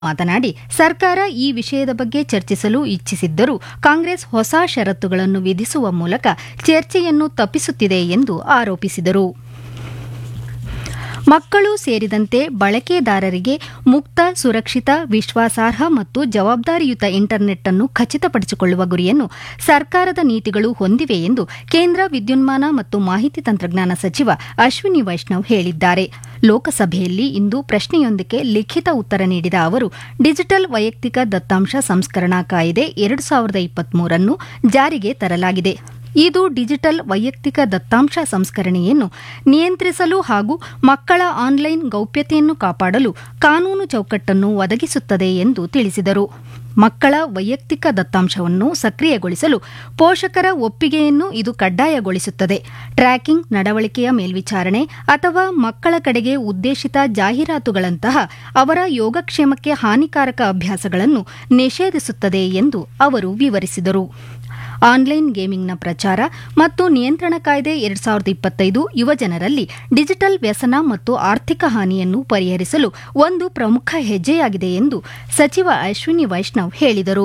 ಮಾತನಾಡಿ ಸರ್ಕಾರ ಈ ವಿಷಯದ ಬಗ್ಗೆ ಚರ್ಚಿಸಲು ಇಚ್ಛಿಸಿದ್ದರೂ ಕಾಂಗ್ರೆಸ್ ಹೊಸ ಷರತ್ತುಗಳನ್ನು ವಿಧಿಸುವ ಮೂಲಕ ಚರ್ಚೆಯನ್ನು ತಪ್ಪಿಸುತ್ತಿದೆ ಎಂದು ಆರೋಪಿಸಿದರು ಮಕ್ಕಳು ಸೇರಿದಂತೆ ಬಳಕೆದಾರರಿಗೆ ಮುಕ್ತ ಸುರಕ್ಷಿತ ವಿಶ್ವಾಸಾರ್ಹ ಮತ್ತು ಜವಾಬ್ದಾರಿಯುತ ಇಂಟರ್ನೆಟ್ ಅನ್ನು ಖಚಿತಪಡಿಸಿಕೊಳ್ಳುವ ಗುರಿಯನ್ನು ಸರ್ಕಾರದ ನೀತಿಗಳು ಹೊಂದಿವೆ ಎಂದು ಕೇಂದ್ರ ವಿದ್ಯುನ್ಮಾನ ಮತ್ತು ಮಾಹಿತಿ ತಂತ್ರಜ್ಞಾನ ಸಚಿವ ಅಶ್ವಿನಿ ವೈಷ್ಣವ್ ಹೇಳಿದ್ದಾರೆ ಲೋಕಸಭೆಯಲ್ಲಿ ಇಂದು ಪ್ರಶ್ನೆಯೊಂದಕ್ಕೆ ಲಿಖಿತ ಉತ್ತರ ನೀಡಿದ ಅವರು ಡಿಜಿಟಲ್ ವೈಯಕ್ತಿಕ ದತ್ತಾಂಶ ಸಂಸ್ಕರಣಾ ಕಾಯ್ದೆ ಎರಡು ಸಾವಿರದ ಇಪ್ಪತ್ಮೂರನ್ನು ಜಾರಿಗೆ ತರಲಾಗಿದೆ ಇದು ಡಿಜಿಟಲ್ ವೈಯಕ್ತಿಕ ದತ್ತಾಂಶ ಸಂಸ್ಕರಣೆಯನ್ನು ನಿಯಂತ್ರಿಸಲು ಹಾಗೂ ಮಕ್ಕಳ ಆನ್ಲೈನ್ ಗೌಪ್ಯತೆಯನ್ನು ಕಾಪಾಡಲು ಕಾನೂನು ಚೌಕಟ್ಟನ್ನು ಒದಗಿಸುತ್ತದೆ ಎಂದು ತಿಳಿಸಿದರು ಮಕ್ಕಳ ವೈಯಕ್ತಿಕ ದತ್ತಾಂಶವನ್ನು ಸಕ್ರಿಯಗೊಳಿಸಲು ಪೋಷಕರ ಒಪ್ಪಿಗೆಯನ್ನು ಇದು ಕಡ್ಡಾಯಗೊಳಿಸುತ್ತದೆ ಟ್ರ್ಯಾಕಿಂಗ್ ನಡವಳಿಕೆಯ ಮೇಲ್ವಿಚಾರಣೆ ಅಥವಾ ಮಕ್ಕಳ ಕಡೆಗೆ ಉದ್ದೇಶಿತ ಜಾಹೀರಾತುಗಳಂತಹ ಅವರ ಯೋಗಕ್ಷೇಮಕ್ಕೆ ಹಾನಿಕಾರಕ ಅಭ್ಯಾಸಗಳನ್ನು ನಿಷೇಧಿಸುತ್ತದೆ ಎಂದು ಅವರು ವಿವರಿಸಿದರು ಆನ್ಲೈನ್ ಗೇಮಿಂಗ್ನ ಪ್ರಚಾರ ಮತ್ತು ನಿಯಂತ್ರಣ ಕಾಯ್ದೆ ಎರಡ್ ಸಾವಿರದ ಇಪ್ಪತ್ತೈದು ಯುವಜನರಲ್ಲಿ ಡಿಜಿಟಲ್ ವ್ಯಸನ ಮತ್ತು ಆರ್ಥಿಕ ಹಾನಿಯನ್ನು ಪರಿಹರಿಸಲು ಒಂದು ಪ್ರಮುಖ ಹೆಜ್ಜೆಯಾಗಿದೆ ಎಂದು ಸಚಿವ ಅಶ್ವಿನಿ ವೈಷ್ಣವ್ ಹೇಳಿದರು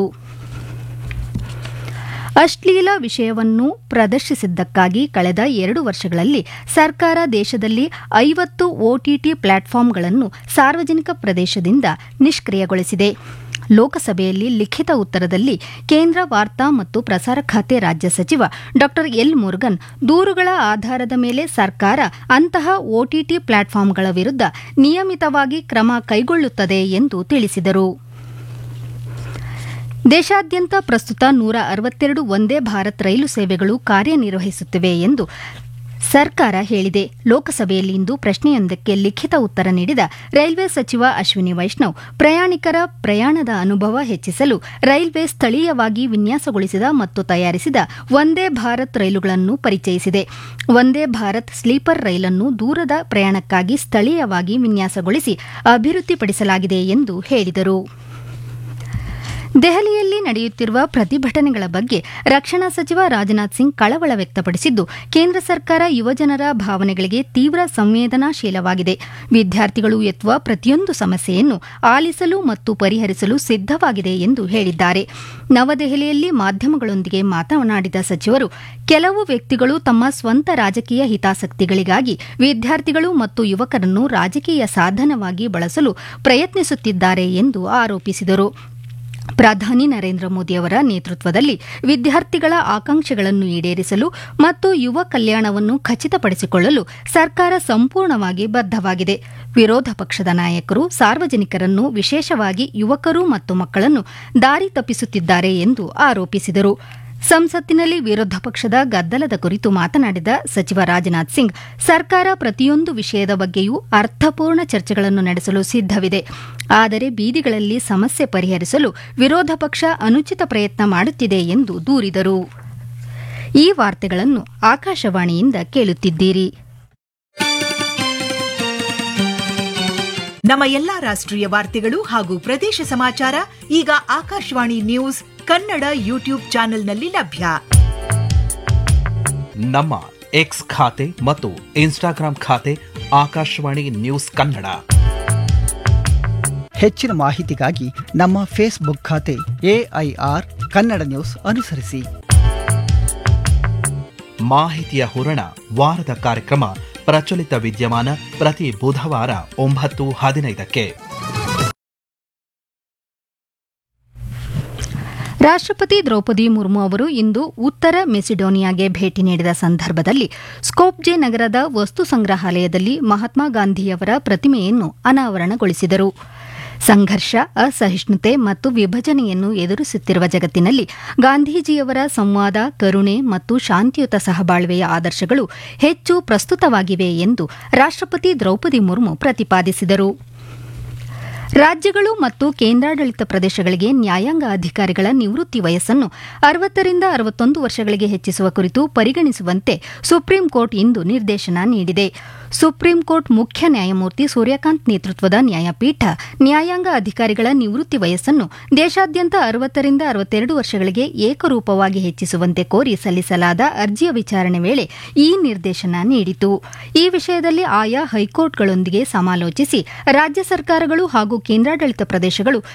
ಅಶ್ಲೀಲ ವಿಷಯವನ್ನು ಪ್ರದರ್ಶಿಸಿದ್ದಕ್ಕಾಗಿ ಕಳೆದ ಎರಡು ವರ್ಷಗಳಲ್ಲಿ ಸರ್ಕಾರ ದೇಶದಲ್ಲಿ ಐವತ್ತು ಒಟಿಟಿ ಪ್ಲಾಟ್ಫಾರ್ಮ್ಗಳನ್ನು ಸಾರ್ವಜನಿಕ ಪ್ರದೇಶದಿಂದ ನಿಷ್ಕ್ರಿಯಗೊಳಿಸಿದೆ ಲೋಕಸಭೆಯಲ್ಲಿ ಲಿಖಿತ ಉತ್ತರದಲ್ಲಿ ಕೇಂದ್ರ ವಾರ್ತಾ ಮತ್ತು ಪ್ರಸಾರ ಖಾತೆ ರಾಜ್ಯ ಸಚಿವ ಡಾ ಎಲ್ ಮುರುಗನ್ ದೂರುಗಳ ಆಧಾರದ ಮೇಲೆ ಸರ್ಕಾರ ಅಂತಹ ಒಟಿಟಿ ಪ್ಲಾಟ್ಫಾರ್ಮ್ಗಳ ವಿರುದ್ಧ ನಿಯಮಿತವಾಗಿ ಕ್ರಮ ಕೈಗೊಳ್ಳುತ್ತದೆ ಎಂದು ತಿಳಿಸಿದರು ದೇಶಾದ್ಯಂತ ಪ್ರಸ್ತುತ ನೂರ ಅರವತ್ತೆರಡು ಒಂದೇ ಭಾರತ್ ರೈಲು ಸೇವೆಗಳು ಕಾರ್ಯನಿರ್ವಹಿಸುತ್ತಿವೆ ಎಂದು ಸರ್ಕಾರ ಹೇಳಿದೆ ಲೋಕಸಭೆಯಲ್ಲಿಂದು ಪ್ರಶ್ನೆಯೊಂದಕ್ಕೆ ಲಿಖಿತ ಉತ್ತರ ನೀಡಿದ ರೈಲ್ವೆ ಸಚಿವ ಅಶ್ವಿನಿ ವೈಷ್ಣವ್ ಪ್ರಯಾಣಿಕರ ಪ್ರಯಾಣದ ಅನುಭವ ಹೆಚ್ಚಿಸಲು ರೈಲ್ವೆ ಸ್ಥಳೀಯವಾಗಿ ವಿನ್ಯಾಸಗೊಳಿಸಿದ ಮತ್ತು ತಯಾರಿಸಿದ ವಂದೇ ಭಾರತ್ ರೈಲುಗಳನ್ನು ಪರಿಚಯಿಸಿದೆ ವಂದೇ ಭಾರತ್ ಸ್ಲೀಪರ್ ರೈಲನ್ನು ದೂರದ ಪ್ರಯಾಣಕ್ಕಾಗಿ ಸ್ಥಳೀಯವಾಗಿ ವಿನ್ಯಾಸಗೊಳಿಸಿ ಅಭಿವೃದ್ಧಿಪಡಿಸಲಾಗಿದೆ ಎಂದು ಹೇಳಿದರು ದೆಹಲಿಯಲ್ಲಿ ನಡೆಯುತ್ತಿರುವ ಪ್ರತಿಭಟನೆಗಳ ಬಗ್ಗೆ ರಕ್ಷಣಾ ಸಚಿವ ರಾಜನಾಥ್ ಸಿಂಗ್ ಕಳವಳ ವ್ಯಕ್ತಪಡಿಸಿದ್ದು ಕೇಂದ್ರ ಸರ್ಕಾರ ಯುವಜನರ ಭಾವನೆಗಳಿಗೆ ತೀವ್ರ ಸಂವೇದನಾಶೀಲವಾಗಿದೆ ವಿದ್ಯಾರ್ಥಿಗಳು ಎತ್ತುವ ಪ್ರತಿಯೊಂದು ಸಮಸ್ಯೆಯನ್ನು ಆಲಿಸಲು ಮತ್ತು ಪರಿಹರಿಸಲು ಸಿದ್ದವಾಗಿದೆ ಎಂದು ಹೇಳಿದ್ದಾರೆ ನವದೆಹಲಿಯಲ್ಲಿ ಮಾಧ್ಯಮಗಳೊಂದಿಗೆ ಮಾತನಾಡಿದ ಸಚಿವರು ಕೆಲವು ವ್ಯಕ್ತಿಗಳು ತಮ್ಮ ಸ್ವಂತ ರಾಜಕೀಯ ಹಿತಾಸಕ್ತಿಗಳಿಗಾಗಿ ವಿದ್ಯಾರ್ಥಿಗಳು ಮತ್ತು ಯುವಕರನ್ನು ರಾಜಕೀಯ ಸಾಧನವಾಗಿ ಬಳಸಲು ಪ್ರಯತ್ನಿಸುತ್ತಿದ್ದಾರೆ ಎಂದು ಆರೋಪಿಸಿದರು ಪ್ರಧಾನಿ ನರೇಂದ್ರ ಮೋದಿಯವರ ನೇತೃತ್ವದಲ್ಲಿ ವಿದ್ಯಾರ್ಥಿಗಳ ಆಕಾಂಕ್ಷೆಗಳನ್ನು ಈಡೇರಿಸಲು ಮತ್ತು ಯುವ ಕಲ್ಯಾಣವನ್ನು ಖಚಿತಪಡಿಸಿಕೊಳ್ಳಲು ಸರ್ಕಾರ ಸಂಪೂರ್ಣವಾಗಿ ಬದ್ದವಾಗಿದೆ ವಿರೋಧ ಪಕ್ಷದ ನಾಯಕರು ಸಾರ್ವಜನಿಕರನ್ನು ವಿಶೇಷವಾಗಿ ಯುವಕರು ಮತ್ತು ಮಕ್ಕಳನ್ನು ದಾರಿ ತಪ್ಪಿಸುತ್ತಿದ್ದಾರೆ ಎಂದು ಆರೋಪಿಸಿದರು ಸಂಸತ್ತಿನಲ್ಲಿ ವಿರೋಧ ಪಕ್ಷದ ಗದ್ದಲದ ಕುರಿತು ಮಾತನಾಡಿದ ಸಚಿವ ರಾಜನಾಥ್ ಸಿಂಗ್ ಸರ್ಕಾರ ಪ್ರತಿಯೊಂದು ವಿಷಯದ ಬಗ್ಗೆಯೂ ಅರ್ಥಪೂರ್ಣ ಚರ್ಚೆಗಳನ್ನು ನಡೆಸಲು ಸಿದ್ದವಿದೆ ಆದರೆ ಬೀದಿಗಳಲ್ಲಿ ಸಮಸ್ಯೆ ಪರಿಹರಿಸಲು ವಿರೋಧ ಪಕ್ಷ ಅನುಚಿತ ಪ್ರಯತ್ನ ಮಾಡುತ್ತಿದೆ ಎಂದು ದೂರಿದರು ಈ ವಾರ್ತೆಗಳನ್ನು ಆಕಾಶವಾಣಿಯಿಂದ ಕೇಳುತ್ತಿದ್ದೀರಿ ನಮ್ಮ ಎಲ್ಲಾ ರಾಷ್ಟ್ರೀಯ ವಾರ್ತೆಗಳು ಹಾಗೂ ಪ್ರದೇಶ ಸಮಾಚಾರ ಈಗ ಆಕಾಶವಾಣಿ ನ್ಯೂಸ್ ಕನ್ನಡ ಯೂಟ್ಯೂಬ್ ಚಾನೆಲ್ನಲ್ಲಿ ಲಭ್ಯ ನಮ್ಮ ಎಕ್ಸ್ ಖಾತೆ ಮತ್ತು ಇನ್ಸ್ಟಾಗ್ರಾಂ ಖಾತೆ ಆಕಾಶವಾಣಿ ನ್ಯೂಸ್ ಕನ್ನಡ ಹೆಚ್ಚಿನ ಮಾಹಿತಿಗಾಗಿ ನಮ್ಮ ಫೇಸ್ಬುಕ್ ಖಾತೆ ಎಐಆರ್ ಕನ್ನಡ ನ್ಯೂಸ್ ಅನುಸರಿಸಿ ಮಾಹಿತಿಯ ಹೂರಣ ವಾರದ ಕಾರ್ಯಕ್ರಮ ಪ್ರಚಲಿತ ವಿದ್ಯಮಾನ ಪ್ರತಿ ಬುಧವಾರ ಒಂಬತ್ತು ಹದಿನೈದಕ್ಕೆ ರಾಷ್ಟ್ರಪತಿ ದ್ರೌಪದಿ ಮುರ್ಮು ಅವರು ಇಂದು ಉತ್ತರ ಮೆಸಿಡೋನಿಯಾಗೆ ಭೇಟಿ ನೀಡಿದ ಸಂದರ್ಭದಲ್ಲಿ ಸ್ಕೋಪ್ಜೆ ನಗರದ ವಸ್ತು ಸಂಗ್ರಹಾಲಯದಲ್ಲಿ ಮಹಾತ್ಮ ಗಾಂಧಿಯವರ ಪ್ರತಿಮೆಯನ್ನು ಅನಾವರಣಗೊಳಿಸಿದರು ಸಂಘರ್ಷ ಅಸಹಿಷ್ಣುತೆ ಮತ್ತು ವಿಭಜನೆಯನ್ನು ಎದುರಿಸುತ್ತಿರುವ ಜಗತ್ತಿನಲ್ಲಿ ಗಾಂಧೀಜಿಯವರ ಸಂವಾದ ಕರುಣೆ ಮತ್ತು ಶಾಂತಿಯುತ ಸಹಬಾಳ್ವೆಯ ಆದರ್ಶಗಳು ಹೆಚ್ಚು ಪ್ರಸ್ತುತವಾಗಿವೆ ಎಂದು ರಾಷ್ಟ್ರಪತಿ ದ್ರೌಪದಿ ಮುರ್ಮು ಪ್ರತಿಪಾದಿಸಿದರು ರಾಜ್ಯಗಳು ಮತ್ತು ಕೇಂದ್ರಾಡಳಿತ ಪ್ರದೇಶಗಳಿಗೆ ನ್ಯಾಯಾಂಗ ಅಧಿಕಾರಿಗಳ ನಿವೃತ್ತಿ ವಯಸ್ಸನ್ನು ಅರವತ್ತರಿಂದ ಅರವತ್ತೊಂದು ವರ್ಷಗಳಿಗೆ ಹೆಚ್ಚಿಸುವ ಕುರಿತು ಪರಿಗಣಿಸುವಂತೆ ಸುಪ್ರೀಂ ಕೋರ್ಟ್ ಇಂದು ನಿರ್ದೇಶನ ನೀಡಿದೆ ಸುಪ್ರೀಂ ಕೋರ್ಟ್ ಮುಖ್ಯ ನ್ಯಾಯಮೂರ್ತಿ ಸೂರ್ಯಕಾಂತ್ ನೇತೃತ್ವದ ನ್ಯಾಯಪೀಠ ನ್ಯಾಯಾಂಗ ಅಧಿಕಾರಿಗಳ ನಿವೃತ್ತಿ ವಯಸ್ಸನ್ನು ದೇಶಾದ್ಯಂತ ಅರವತ್ತರಿಂದ ಅರವತ್ತೆರಡು ವರ್ಷಗಳಿಗೆ ಏಕರೂಪವಾಗಿ ಹೆಚ್ಚಿಸುವಂತೆ ಕೋರಿ ಸಲ್ಲಿಸಲಾದ ಅರ್ಜಿಯ ವಿಚಾರಣೆ ವೇಳೆ ಈ ನಿರ್ದೇಶನ ನೀಡಿತು ಈ ವಿಷಯದಲ್ಲಿ ಆಯಾ ಹೈಕೋರ್ಟ್ಗಳೊಂದಿಗೆ ಸಮಾಲೋಚಿಸಿ ರಾಜ್ಯ ಸರ್ಕಾರಗಳು ಹಾಗೂ ಕೇಂದ್ರಾಡಳಿತ ಪ್ರದೇಶಗಳು